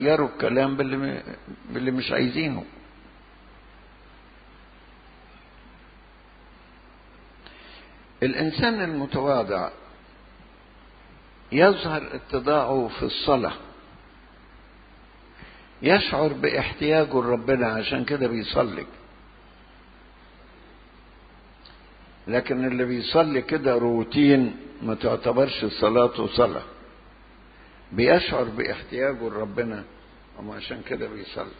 يروا الكلام باللي, باللي مش عايزينه الإنسان المتواضع يظهر اتضاعه في الصلاة يشعر باحتياجه لربنا عشان كده بيصلي لكن اللي بيصلي كده روتين ما تعتبرش صلاته صلاة بيشعر باحتياجه لربنا وعشان كده بيصلي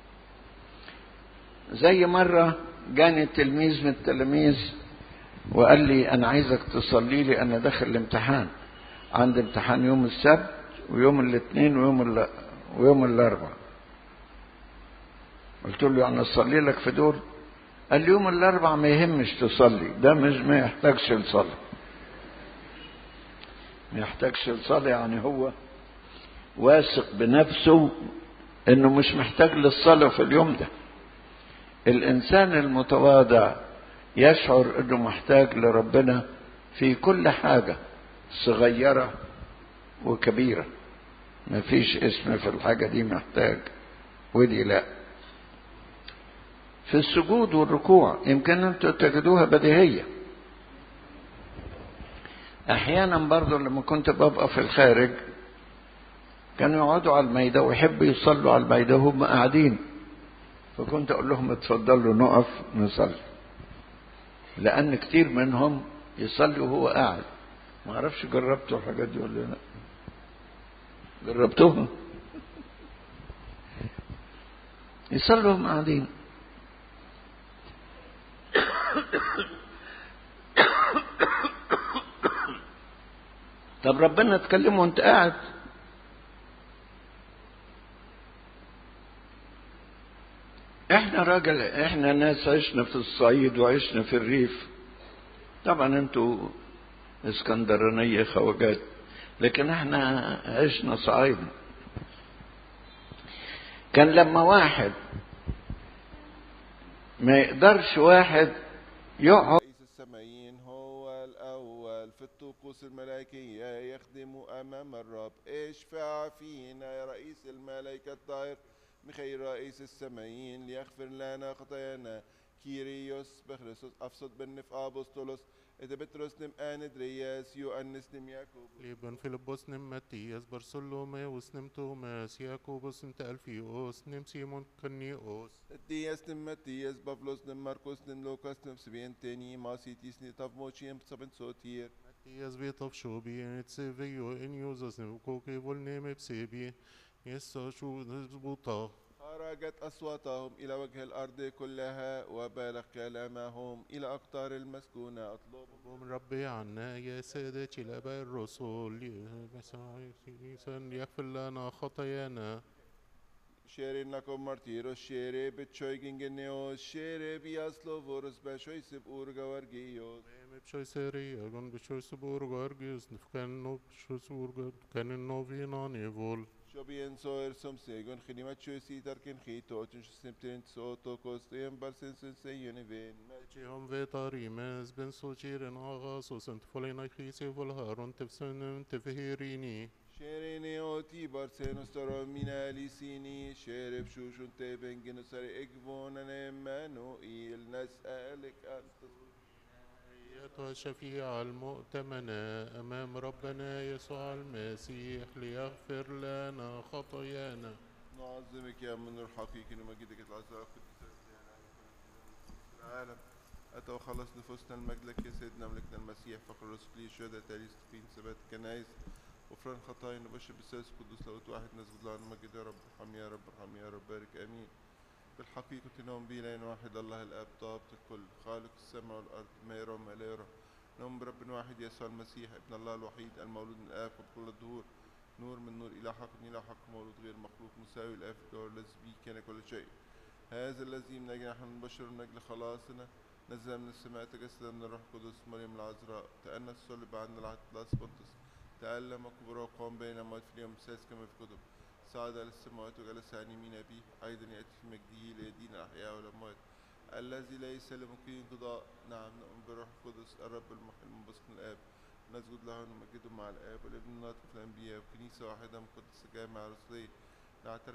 زي مرة جاني تلميذ من التلاميذ وقال لي أنا عايزك تصلي لي أنا داخل الامتحان عندي امتحان يوم السبت ويوم الاثنين ويوم ال... ويوم الاربعاء قلت له يعني اصلي لك في دول قال لي يوم الاربعاء ما يهمش تصلي ده مش ما يحتاجش لصلاه ما يحتاجش لصلاه يعني هو واثق بنفسه انه مش محتاج للصلاه في اليوم ده الانسان المتواضع يشعر انه محتاج لربنا في كل حاجه صغيرة وكبيرة مفيش اسم في الحاجة دي محتاج ودي لا في السجود والركوع يمكن انتوا تجدوها بديهية احيانا برضو لما كنت ببقى في الخارج كانوا يقعدوا على الميدة ويحبوا يصلوا على الميدة وهم قاعدين فكنت اقول لهم اتفضلوا نقف نصلي لان كتير منهم يصلي وهو قاعد ما اعرفش جربتوا الحاجات دي ولا لا جربتوها يصلوا هم قاعدين طب ربنا تكلمه وانت قاعد احنا راجل احنا ناس عشنا في الصعيد وعشنا في الريف طبعا انتوا اسكندرانية خواجات لكن احنا عشنا صعيدة كان لما واحد ما يقدرش واحد يقعد رئيس السمايين هو الأول في الطقوس الملائكية يخدم أمام الرب اشفع فينا يا رئيس الملائكة الطاهر ميخائيل رئيس السمايين ليغفر لنا خطايانا كيريوس بخريستوس أفسد بنف أبوستولوس إذا بترس نم آندرياس يؤنس نم ياكوب ليبن فيلبوس نم ماتياس برسلوميوس نم توماس ياكوبوس نم تألفيوس نم سيمون كنيوس دياس نم ماتياس بافلوس نم ماركوس نم لوكاس نم سبين تاني ماسيتيس نتاف موشيم سبن سوتير ماتياس بيطف شوبي نتسيفيو إن يوزس نم كوكي فولنيم بسيبي يسا شو نزبوطا خرجت أصواتهم إلى وجه الأرض كلها وبالغ كلامهم إلى أقطار المسكونة أطلب من ربي عنا يا سادتي الآباء الرسل يغفر لنا خطايانا شيري لكم مارتيروس شيري بتشويجين جنيوس شيري بياسلو فورس بشوي سب أورغا ورجيوس بشوي سيري أغن بشوي سبور غارجيوس نفكان نو بشوي سبور كان النوفينا نيفول شو بين صور سم سيغون خدمة شو سيتر كن خيتو تنش سنبتين سوتو كوستين برسن سنسي يونيفين هم في طاري ماز بن سوچيرن آغاسوس انت فلينا خيسي فالهارون تفسن تفهيريني شيريني اوتي برسن استرو مينا ليسيني شيرب شوشون تيبن جنسر اكفون امانوئيل نسألك أن أيتها الشفيعة المؤتمنة أمام ربنا يسوع المسيح ليغفر لنا خطايانا نعظمك يا من الحقيقي نمجدك العزاء العالم أتى وخلص نفوسنا المجد لك يا سيدنا ملكنا المسيح فخر رسول لي شهداء تاريخ سفين ثبات كنايس غفران خطايا نبشر بالسادس قدوس لوت واحد نسجد له المجد يا رب ارحم يا رب ارحم يا رب بارك امين بالحقيقة نوم بإله واحد الله الآب ضابط الكل خالق السماء والأرض ما يرى وما لا يرى نوم برب واحد يسوع المسيح ابن الله الوحيد المولود من الآب قبل كل الدهور نور من نور إلى حق إلى حق مولود غير مخلوق مساوي الآب في الجوهر الذي به كان كل شيء هذا الذي من أجل نحن نبشر من أجل خلاصنا نزل من السماء تجسد من الروح القدس مريم العذراء تأنس صلب عنا العهد لاس بنطس تألم كبر وقام بين الموت في اليوم السادس كما في الكتب صعد إلى السماوات وجلس عن يمين أبيه أيضا يأتي في مجده ليدين الأحياء والأموات الذي ليس لممكن قضاء نعم نؤمن بالروح القدس الرب المحيي المنبثق من الآب نسجد له ونمجده مع الآب والابن الناطق في الأنبياء وكنيسة واحدة مقدسة جامعة رسولية نعترف